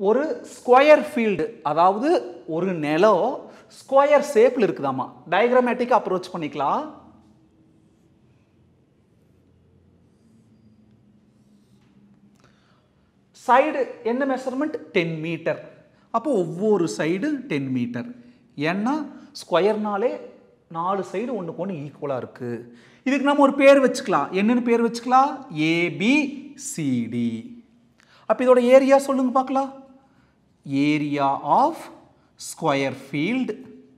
ஒரு square field அதாவது ஒரு நிலம் ஸ்கொயர் ஷேப்பில் இருக்குதாமா டயக்ராமேட்டிக் அப்ரோச் பண்ணிக்கலாம் சைடு என்ன மெஷர்மெண்ட் டென் மீட்டர் அப்போ ஒவ்வொரு சைடு டென் மீட்டர் ஏன்னா ஸ்கொயர்னாலே நாலு சைடு ஒன்றுக்கு ஒன்று ஈக்குவலாக இருக்குது இதுக்கு நம்ம ஒரு பேர் வச்சுக்கலாம் என்னென்னு பேர் வச்சுக்கலாம் ஏபிசிடி அப்போ இதோட ஏரியா சொல்லுங்க பார்க்கலாம் area of square field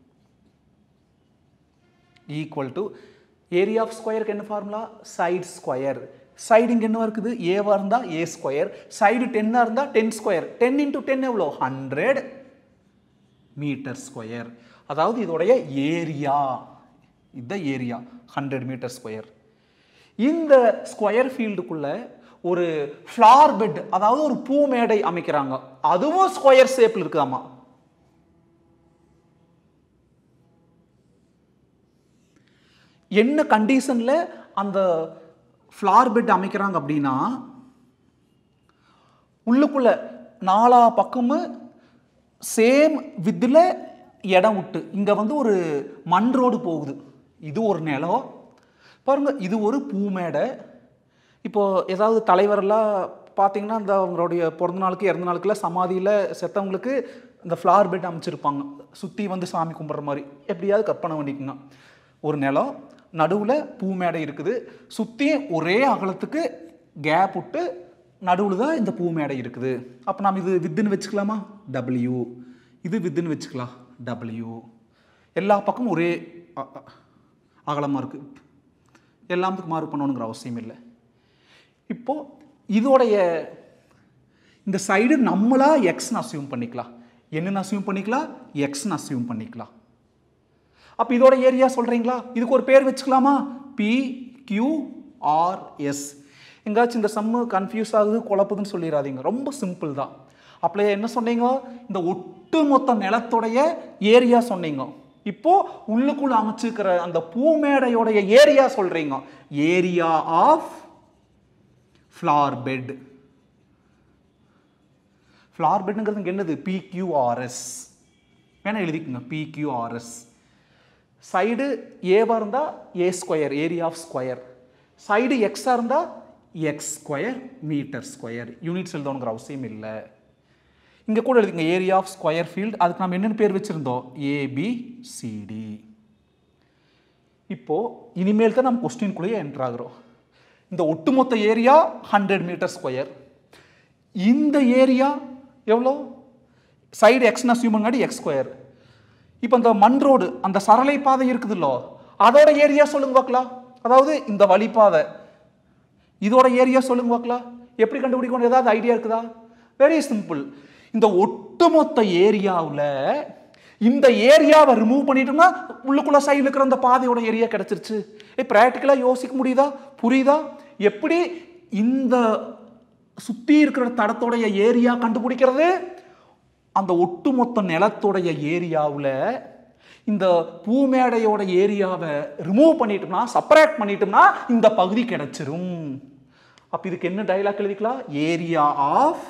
equal to area of ஸ்கொயருக்கு என்ன ஃபார்முலா சைடு ஸ்கொயர் சைடு இங்கே என்ன இருக்குது ஏவாக இருந்தால் ஏ ஸ்கொயர் சைடு டென்னாக இருந்தால் ten square ten into ten எவ்வளோ ஹண்ட்ரட் மீட்டர் ஸ்கொயர் அதாவது இதோடைய ஏரியா இதுதான் ஏரியா ஹண்ட்ரட் மீட்டர் ஸ்கொயர் இந்த ஸ்கொயர் ஃபீல்டுக்குள்ள ஒரு ஃப்ளார் பெட் அதாவது ஒரு பூ மேடை அமைக்கிறாங்க அதுவும் ஸ்கொயர் ஷேப்பில் இருக்குதாமா என்ன கண்டிஷனில் அந்த ஃப்ளார் பெட் அமைக்கிறாங்க அப்படின்னா உள்ளுக்குள்ள நாலா பக்கமும் சேம் வித்தில் இடம் விட்டு இங்கே வந்து ஒரு மண் ரோடு போகுது இது ஒரு நிலம் பாருங்க இது ஒரு பூ மேடை இப்போ ஏதாவது தலைவரெல்லாம் பார்த்தீங்கன்னா இந்த அவங்களுடைய பிறந்த நாளுக்கு இறந்த நாளுக்குலாம் சமாதியில் செத்தவங்களுக்கு இந்த ஃப்ளார் பெட் அமைச்சிருப்பாங்க சுற்றி வந்து சாமி கும்பிட்ற மாதிரி எப்படியாவது கற்பனை பண்ணிக்கோங்க ஒரு நிலம் நடுவில் பூ மேடை இருக்குது சுற்றி ஒரே அகலத்துக்கு கேப் விட்டு நடுவில் தான் இந்த பூ மேடை இருக்குது அப்போ நாம் இது வித்துன்னு வச்சுக்கலாமா டபிள்யூ இது வித்துன்னு வச்சுக்கலாம் டபிள்யூ எல்லா பக்கமும் ஒரே அகலமாக இருக்குது எல்லாத்துக்கும் மாறு பண்ணணுங்கிற அவசியம் இல்லை இப்போ இதோடைய இந்த சைடு நம்மளா எக்ஸ்னு அசியூம் பண்ணிக்கலாம் என்னன்னு அசியூம் பண்ணிக்கலாம் எக்ஸ்னு அசியூம் பண்ணிக்கலாம் அப்போ இதோட ஏரியா சொல்கிறீங்களா இதுக்கு ஒரு பேர் வச்சுக்கலாமா பி கியூ ஆர் எஸ் எங்காச்சும் இந்த சம்மு கன்ஃபியூஸ் ஆகுது குழப்புதுன்னு சொல்லிடாதீங்க ரொம்ப சிம்பிள் தான் அப்படியே என்ன சொன்னீங்க இந்த ஒட்டுமொத்த நிலத்துடைய ஏரியா சொன்னீங்க இப்போ உள்ளுக்குள்ள அமைச்சிருக்கிற அந்த பூமேடையோடைய ஏரியா சொல்றீங்க area of flower bed flower பெட்ங்கிறது இங்க என்னது பிக்யூஆர்எஸ் வேணா எழுதிக்கோங்க பிக்யூஆர்எஸ் சைடு ஏவாக இருந்தால் A square area of square side எக்ஸாக இருந்தால் X square metre square units எழுதணுங்கிற அவசியம் இல்லை இங்கே கூட எழுதிங்க ஏரியா ஆஃப் ஸ்கொயர் ஃபீல்ட் அதுக்கு நம்ம என்னென்னு பேர் வச்சுருந்தோம் ஏபிசிடி இப்போ இனிமேல் தான் நம்ம கொஸ்டின்குள்ளேயே என்டர் ஆகுறோம் இந்த ஒட்டுமொத்த ஏரியா ஹண்ட்ரட் மீட்டர் ஸ்கொயர் இந்த ஏரியா எவ்வளோ சைடு எக்ஸ்னு அசியூம் பண்ணாடி எக்ஸ் ஸ்கொயர் இப்போ இந்த மண் ரோடு அந்த சரளை பாதை இருக்குதுல்லோ அதோட ஏரியா சொல்லுங்க பார்க்கலாம் அதாவது இந்த வழிப்பாதை இதோட ஏரியா சொல்லுங்க பார்க்கலாம் எப்படி கண்டுபிடிக்கணும் ஏதாவது ஐடியா இருக்குதா வெரி சிம்பிள் இந்த ஒட்டுமொத்த ஏரியாவில் இந்த ஏரியாவை ரிமூவ் பண்ணிட்டோம்னா உள்ளுக்குள்ள சைடில் இருக்கிற அந்த பாதையோட ஏரியா கிடைச்சிருச்சு ஏ ப்ராக்டிக்கலாக யோசிக்க முடியுதா புரியுதா எப்படி இந்த சுற்றி இருக்கிற தடத்தோடைய ஏரியா கண்டுபிடிக்கிறது அந்த ஒட்டுமொத்த நிலத்துடைய ஏரியாவில் இந்த பூமேடையோட ஏரியாவை ரிமூவ் பண்ணிட்டோம்னா செப்பரேட் பண்ணிட்டோம்னா இந்த பகுதி கிடைச்சிரும் அப்போ இதுக்கு என்ன டைலாக் எழுதிக்கலாம் ஏரியா ஆஃப்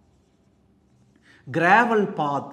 கிராவல் பாத்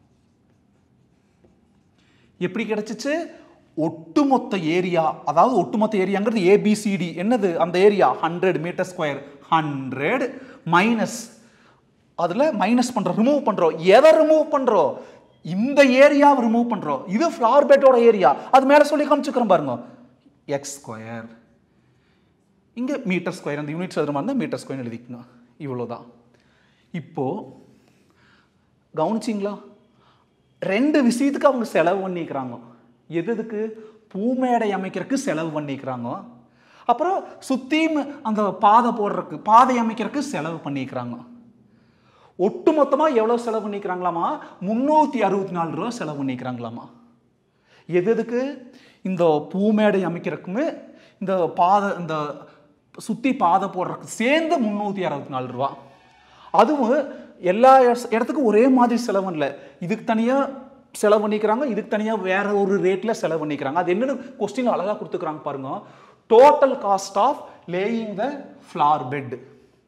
எப்படி கிடைச்சிச்சு ஒட்டுமொத்த ஏரியா அதாவது ஒட்டுமொத்த ஏரியாங்கிறது ஏபிசிடி என்னது அந்த area hundred metre square hundred minus அதில் மைனஸ் பண்ணுறோம் ரிமூவ் பண்ணுறோம் எதை ரிமூவ் பண்ணுறோம் இந்த ஏரியாவை ரிமூவ் பண்ணுறோம் இது ஃப்ளார் பெட்டோட ஏரியா அது மேலே சொல்லி காமிச்சுக்கிறோம் பாருங்க எக்ஸ் ஸ்கொயர் இங்கே மீட்டர் ஸ்கொயர் அந்த யூனிட்ஸ் எழுதுற மாதிரி மீட்டர் ஸ்கொயர் எழுதிக்கங்க இவ்வளோதான் இப்போது கவனிச்சிங்களா ரெண்டு விஷயத்துக்கு அவங்க செலவு பண்ணிக்கிறாங்க எது எதுக்கு பூமேடை அமைக்கிறதுக்கு செலவு பண்ணிக்கிறாங்க அப்புறம் சுற்றியும் அந்த பாதை போடுறதுக்கு பாதை அமைக்கிறதுக்கு செலவு பண்ணிக்கிறாங்க ஒட்டு மொத்தமாக எவ்வளோ செலவு பண்ணிக்கிறாங்களாமா முந்நூற்றி அறுபத்தி நாலு ரூபா செலவு பண்ணிக்கிறாங்களாமா எது எதுக்கு இந்த பூமேடை அமைக்கிறதுக்குமே இந்த பாதை இந்த சுற்றி பாதை போடுறதுக்கு சேர்ந்து முந்நூற்றி அறுபத்தி நாலு ரூபா அதுவும் எல்லா இடத்துக்கும் ஒரே மாதிரி செலவு இல்லை இதுக்கு தனியாக செலவு பண்ணிக்கிறாங்க இதுக்கு தனியாக வேற ஒரு ரேட்டில் செலவு பண்ணிக்கிறாங்க அது என்னென்னு கொஸ்டின் அழகாக கொடுத்துக்கிறாங்க பாருங்க total cost of laying the flower bed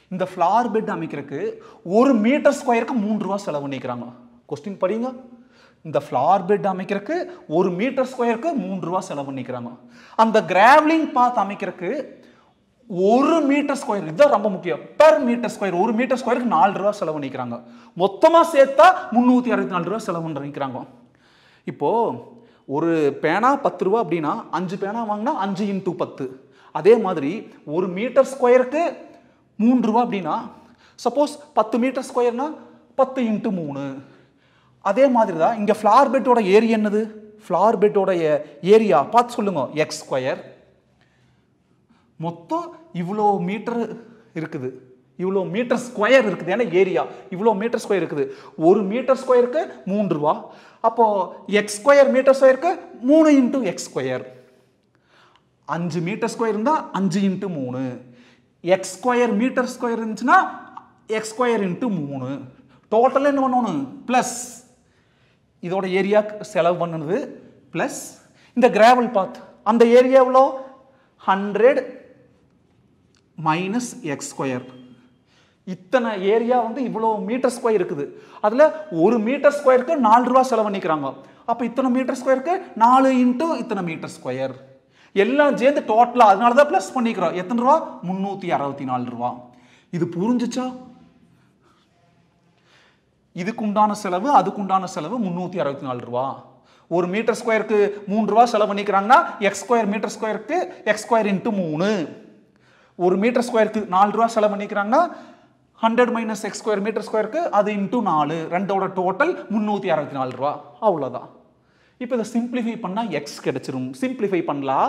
இந்த ஃப்ளார் பெட் அமைக்கிறதுக்கு ஒரு மீட்டர் ஸ்கொயருக்கு மூன்று ரூபா செலவு பண்ணிக்கிறாங்க கொஸ்டின் படிங்க இந்த ஃப்ளார் பெட் அமைக்கிறதுக்கு ஒரு மீட்டர் ஸ்கொயருக்கு மூன்று ரூபா செலவு பண்ணிக்கிறாங்க அந்த கிராவலிங் பாத் அமைக்கிறதுக்கு ஒரு மீட்டர் ஸ்கொயர் இதுதான் ரொம்ப முக்கியம் பெர் மீட்டர் ஸ்கொயர் ஒரு மீட்டர் ஸ்கொயருக்கு நாலு ரூபா செலவு பண்ணிக்கிறாங்க மொத்தமாக சேர்த்தா முந்நூற்றி அறுபத்தி நாலு ரூபா செலவு பண்ணிக்கிறாங்க இப்போ ஒரு பேனா பத்து ரூபா அப்படின்னா அஞ்சு பேனா வாங்கினா அஞ்சு இன்டூ பத்து அதே மாதிரி ஒரு மீட்டர் ஸ்கொயருக்கு மூணு ரூபா அப்படின்னா சப்போஸ் பத்து மீட்டர் ஸ்கொயர்னா பத்து இன்ட்டு மூணு அதே மாதிரி தான் இங்கே ஃப்ளார் பெட்டோட ஏரியா என்னது ஃப்ளார் பெட்டோட ஏரியா பார்த்து சொல்லுங்க எக்ஸ் ஸ்கொயர் மொத்தம் இவ்வளோ மீட்டர் இருக்குது இவ்வளோ மீட்டர் ஸ்கொயர் இருக்குது ஏன்னா ஏரியா இவ்வளோ மீட்டர் ஸ்கொயர் இருக்குது ஒரு மீட்டர் ஸ்கொயருக்கு மூன்று ரூபா அப்போ எக்ஸ் ஸ்கொயர் மீட்டர் ஸ்கொயருக்கு மூணு இன்ட்டு எக்ஸ் ஸ்கொயர் அஞ்சு மீட்டர் ஸ்கொயர் இருந்தால் அஞ்சு இன்ட்டு மூணு எக்ஸ் ஸ்கொயர் மீட்டர் ஸ்கொயர் இருந்துச்சுன்னா எக்ஸ் ஸ்கொயர் இன்ட்டு மூணு டோட்டலாக என்ன பண்ணணும் ப்ளஸ் இதோட ஏரியா செலவு பண்ணுனது ப்ளஸ் இந்த கிராவல் பாத் அந்த ஏரியா எவ்வளோ ஹண்ட்ரட் மைனஸ் எக்ஸ் ஸ்கொயர் இத்தனை ஏரியா வந்து இவ்வளோ மீட்டர் ஸ்கொயர் இருக்குது அதில் ஒரு மீட்டர் ஸ்கொயருக்கு நாலு ரூபா செலவு பண்ணிக்கிறாங்க அப்போ இத்தனை மீட்டர் ஸ்கொயருக்கு நாலு இன்ட்டு இத்தனை மீட்டர் ஸ்கொயர் எல்லாம் சேர்ந்து டோட்டலாக அதனால தான் ப்ளஸ் பண்ணிக்கிறோம் எத்தனை ரூபா முந்நூற்றி அறுபத்தி நாலு ரூபா இது புரிஞ்சுச்சா இதுக்கு உண்டான செலவு அதுக்கு உண்டான செலவு முந்நூற்றி அறுபத்தி நாலு ரூபா ஒரு மீட்டர் ஸ்கொயருக்கு மூணு ரூபா செலவு பண்ணிக்கிறாங்கன்னா எக்ஸ் ஸ்கொயர் மீட்டர் ஸ்கொயருக்கு எக்ஸ் ஸ்கொயர் இன்ட்டு மூணு ஒரு மீட்டர் ஸ்கொயருக்கு நாலு ரூபா செலவு பண்ணிக்கிறாங்கன்னா hundred minus X square metre ஸ்கொயருக்கு அது இன்ட்டு நாலு ரெண்டோட டோட்டல் முந்நூற்றி அறுபத்தி நாலு ரூபா அவ்வளோதான் இப்போ இதை சிம்பிளிஃபை பண்ணால் எக்ஸ் கிடைச்சிரும் சிம்பிளிஃபை பண்ணலாம்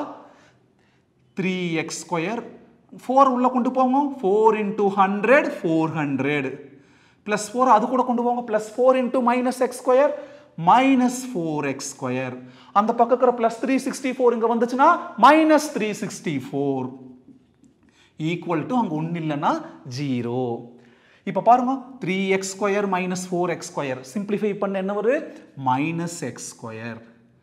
த்ரீ எக்ஸ் ஸ்கொயர் ஃபோர் உள்ளே கொண்டு போங்க four into hundred four hundred plus four அது கூட கொண்டு போங்க plus four into minus X square minus four X square அந்த பக்கம் இருக்கிற ப்ளஸ் த்ரீ சிக்ஸ்டி ஃபோர் இங்கே வந்துச்சுன்னா minus three sixty four equal to அங்கே ஒன்றும் இல்லைன்னா ஜீரோ இப்போ பாருங்க three X square minus four X square simplify பண்ண என்ன ஒரு minus X square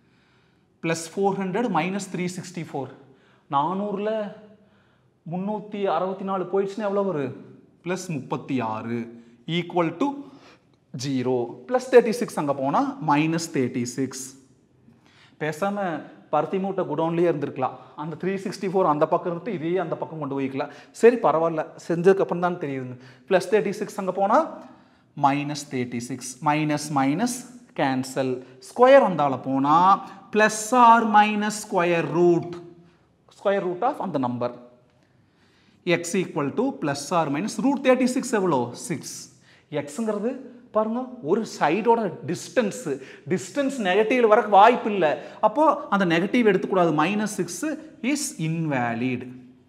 plus four hundred minus three sixty four நானூறில் முந்நூற்றி அறுபத்தி நாலு போயிடுச்சுன்னா எவ்வளோ வரும் ப்ளஸ் முப்பத்தி ஆறு equal to zero plus thirty six அங்கே போனால் மைனஸ் தேர்ட்டி சிக்ஸ் பேசாமல் பருத்தி மூட்டை குடோன்லேயே இருந்திருக்கலாம் அந்த த்ரீ சிக்ஸ்டி ஃபோர் அந்த பக்கம் இருந்துட்டு இதையே அந்த பக்கம் கொண்டு போய்க்கலாம் சரி பரவாயில்ல செஞ்சதுக்கப்புறம் தான் தெரியுதுங்க ப்ளஸ் தேர்ட்டி சிக்ஸ் அங்கே போனால் minus thirty six minus minus cancel square வந்தால போனால் plus or minus square root square root of அந்த number X equal to plus or minus root thirty six எவ்வளோ சிக்ஸ் எக்ஸுங்கிறது பாருங்க ஒரு சைடோட டிஸ்டன்ஸ் டிஸ்டன்ஸ் நெகட்டிவ் வரக்கு வாய்ப்பு இல்லை அப்போ அந்த நெகட்டிவ் எடுத்துக்கூடாது மைனஸ் சிக்ஸ் இஸ் இன்வேலிட்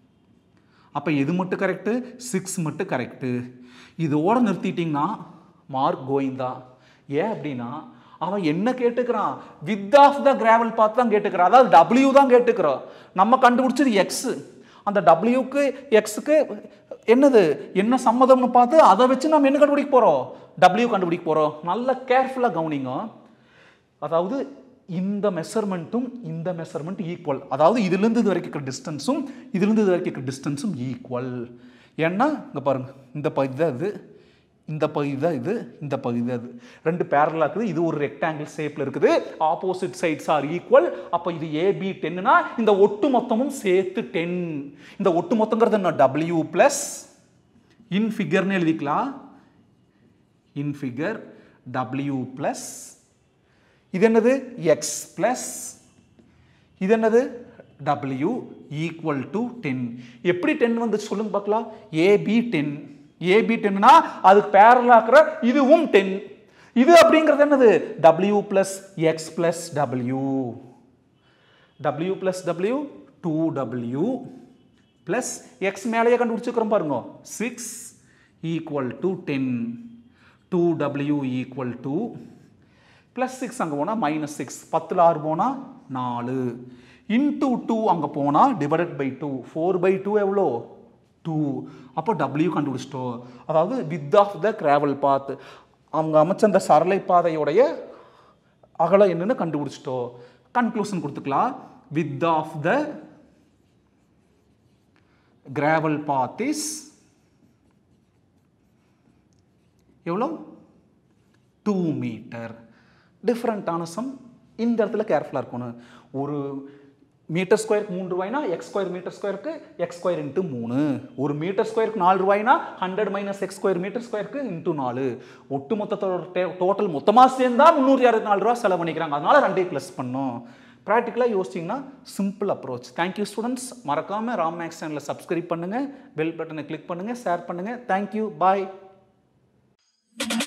அப்போ எது மட்டும் கரெக்டு சிக்ஸ் மட்டும் கரெக்டு இதோட நிறுத்திட்டிங்கன்னா மார்க் கோயிங் தான் ஏன் அப்படின்னா அவன் என்ன கேட்டுக்கிறான் வித் ஆஃப் த கிராவல் பார்த்து தான் கேட்டுக்கிறான் அதாவது டபிள்யூ தான் கேட்டுக்கிறான் நம்ம கண்டுபிடிச்சது எக்ஸ் அந்த டபிள்யூக்கு எக்ஸுக்கு என்னது என்ன சம்மதம்னு பார்த்து அதை வச்சு நம்ம என்ன கண்டுபிடிக்க போகிறோம் டபிள்யூ கண்டுபிடிக்க போகிறோம் நல்ல கேர்ஃபுல்லாக கவனிங்க அதாவது இந்த மெஷர்மெண்ட்டும் இந்த மெஷர்மெண்ட் ஈக்குவல் அதாவது இதுலேருந்து இது வரைக்கும் இருக்கிற டிஸ்டன்ஸும் இதுலேருந்து இது வரைக்கும் இருக்கிற டிஸ்டன்ஸும் ஈக்குவல் ஏன்னா இங்கே பாருங்க இந்த பகுதி தான் இது இந்த பகுதி தான் இது இந்த பகுதி தான் இது ரெண்டு பேரலாக இருக்குது இது ஒரு ரெக்டாங்கிள் ஷேப்பில் இருக்குது ஆப்போசிட் சைட்ஸ் ஆர் ஈக்குவல் அப்போ இது ஏபி டென்னுனா இந்த ஒட்டு மொத்தமும் சேர்த்து டென் இந்த ஒட்டு மொத்தங்கிறது என்ன டபிள்யூ ப்ளஸ் இன் ஃபிகர்னு எழுதிக்கலாம் இன் ஃபிகர் டபிள்யூ ப்ளஸ் இது என்னது எக்ஸ் ப்ளஸ் இது என்னது டபிள்யூ ஈக்குவல் டு டென் எப்படி டென் வந்துச்சு சொல்லுங்க பார்க்கலாம் ஏபி டென் ஏபி டென்னா அதுக்கு பேரலாக இருக்கிற இதுவும் டென் இது அப்படிங்கிறது என்னது W plus X plus W W plus W two W plus X மேலேயே கண்டுபிடிச்சிக்கிறோம் பாருங்க six equal to ten two W equal to plus six அங்கே போனால் மைனஸ் சிக்ஸ் பத்தில் ஆறு போனால் நாலு இன்டூ டூ அங்கே போனால் divided by two four by two எவ்வளோ டூ அப்போ டபிள்யூ கண்டுபிடிச்சிட்டோம் அதாவது width of the gravel path அவங்க அமைச்ச அந்த சரளை பாதையுடைய அகலம் என்னன்னு கண்டுபிடிச்சிட்டோம் கன்க்ளூஷன் கொடுத்துக்கலாம் width of the gravel path is எவ்வளோ டூ மீட்டர் டிஃப்ரெண்ட்டான சம் இந்த இடத்துல கேர்ஃபுல்லாக இருக்கணும் ஒரு மீட்டர் ஸ்கொயருக்கு மூணு ரூபாய்னா எக்ஸ் ஸ்கொயர் மீட்டர் ஸ்கொயருக்கு எக்ஸ் ஸ்கொயர் இன்ட்டு மூணு ஒரு மீட்டர் ஸ்கொயருக்கு நாலு ரூபாய்னா hundred minus X square metre ஸ்கொயருக்கு இன்ட்டு நாலு ஒட்டு மொத்தத்தோட டோட்டல் மொத்தமாக சேர்ந்தா முந்நூற்றி அறுபத்தி நாலு ரூபா செலவு பண்ணிக்கிறாங்க அதனால ரெண்டையும் ப்ளஸ் பண்ணோம் ப்ராக்டிக்கலாக யோசிச்சிங்கன்னா சிம்பிள் அப்ரோச் தேங்க்யூ ஸ்டூடெண்ட்ஸ் மறக்காமல் ராம் மேக்ஸ் சேனலில் சப்ஸ்கிரைப் பண்ணுங்கள் பெல் பட்டனை கிளிக் பண்ணுங்கள் ஷேர் பண்ணுங்கள் தேங்க்யூ பாய்